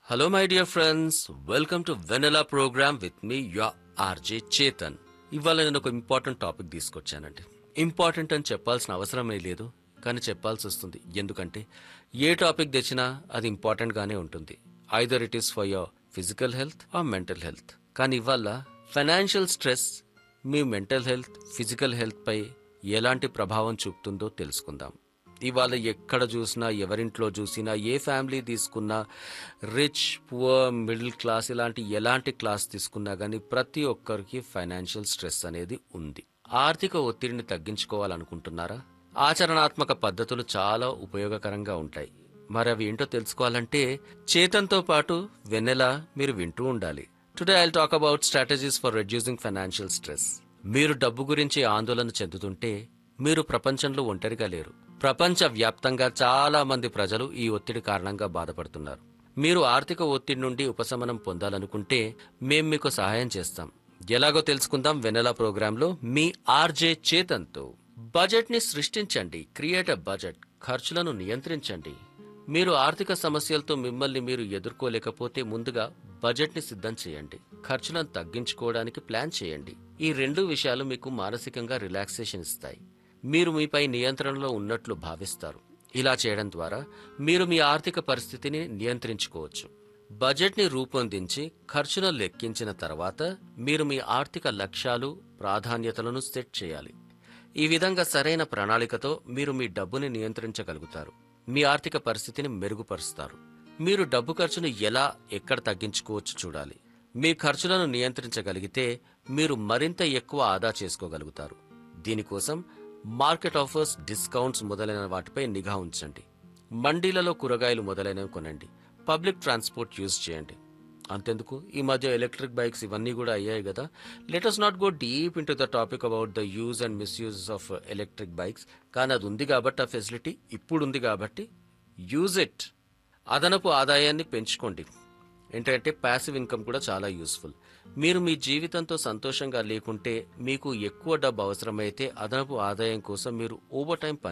Hello, my dear friends. Welcome to Vanilla program with me, your RJ Chetan. ఇవాళ నేను ఒక important topic తీసుకొచ్చానండి important అని చెప్పాల్సిన అవసరమే లేదు కానీ చెప్పాల్సి వస్తుంది ఎందుకంటే ఏ టాపిక్ తెచ్చినా అది ఇంపార్టెంట్ గానే ఉంటుంది either it is for your physical health or mental health కానీ ఇవాళ ఫైనాన్షియల్ స్ట్రెస్ మీ మెంటల్ హెల్త్ ఫిజికల్ హెల్త్ పై ఎలాంటి ప్రభావం చూపుతుందో తెలుసుకుందాం ఇవాళ ఎక్కడ చూసినా ఎవరింట్లో చూసినా ఏ ఫ్యామిలీ తీసుకున్నా రిచ్ పువర్ మిడిల్ క్లాస్ ఇలాంటి ఎలాంటి క్లాస్ తీసుకున్నా కానీ ప్రతి ఒక్కరికి ఫైనాన్షియల్ స్ట్రెస్ అనేది ఉంది ఆర్థిక ఒత్తిడిని తగ్గించుకోవాలనుకుంటున్నారా ఆచరణాత్మక పద్ధతులు చాలా ఉపయోగకరంగా ఉంటాయి మరి అవి ఏంటో తెలుసుకోవాలంటే చేతంతో పాటు వెన్నెల మీరు వింటూ ఉండాలి today I talk about strategies for reducing financial stress మీరు డబ్బు గురించి ఆందోళన చెందుతుంటే మీరు ప్రపంచంలో ఒంటరిగా లేరు ప్రపంచ వ్యాప్తంగా చాలా మంది ప్రజలు ఈ ఒత్తిడి కారణంగా బాధపడుతున్నారు మీరు ఆర్థిక ఒత్తిడి నుండి ఉపశమనం పొందాలనుకుంటే మేం మీకు సహాయం చేస్తాం ఎలాగో తెలుసుకుందాం వెనెలా ప్రోగ్రాంలో మీ ఆర్జే చేతన్తో బడ్జెట్ ని సృష్టించండి క్రియేట్ అ బడ్జెట్ ఖర్చులను నియంత్రించండి మీరు ఆర్థిక సమస్యలతో మిమ్మల్ని మీరు ఎదుర్కోలేకపోతే ముందుగా బడ్జెట్ ని సిద్ధం చేయండి ఖర్చులను తగ్గించుకోవడానికి ప్లాన్ చేయండి ఈ రెండు విషయాలు మీకు మానసికంగా రిలాక్సేషన్ ఇస్తాయి మీరు మీపై నియంత్రణలో ఉన్నట్లు భావిస్తారు ఇలా చేయడం ద్వారా మీరు మీ ఆర్థిక పరిస్థితిని నియంత్రించుకోవచ్చు బడ్జెట్ని రూపొందించి ఖర్చును లెక్కించిన తర్వాత మీరు మీ ఆర్థిక లక్ష్యాలు ప్రాధాన్యతలను సెట్ చేయాలి ఈ విధంగా సరైన ప్రణాళికతో మీరు మీ డబ్బుని నియంత్రించగలుగుతారు మీ ఆర్థిక పరిస్థితిని మెరుగుపరుస్తారు మీరు డబ్బు ఖర్చును ఎలా ఎక్కడ తగ్గించుకోవచ్చు చూడాలి మీ ఖర్చులను నియంత్రించగలిగితే మీరు మరింత ఎక్కువ ఆదా చేసుకోగలుగుతారు దీనికోసం మార్కెట్ ఆఫర్స్ డిస్కౌంట్స్ మొదలైన వాటిపై నిఘా ఉంచండి మండీలలో కూరగాయలు మొదలైనవి కొనండి పబ్లిక్ ట్రాన్స్పోర్ట్ యూజ్ చేయండి అంతెందుకు ఈ మధ్య ఎలక్ట్రిక్ బైక్స్ ఇవన్నీ కూడా అయ్యాయి కదా let us not go deep in to the topic about the use and misuse of electric bikes కానీ అది ఉంది కాబట్టి ఆ ఫెసిలిటీ ఇప్పుడు ఉంది కాబట్టి యూజ్ ఇట్ అదనపు ఆదాయాన్ని పెంచుకోండి ఏంటంటే ప్యాసివ్ ఇన్కమ్ కూడా చాలా యూస్ఫుల్ మీరు మీ జీవితంతో సంతోషంగా లేకుంటే మీకు ఎక్కువ డబ్బు అవసరమైతే అదనపు ఆదాయం కోసం మీరు ఓవర్ టైం పని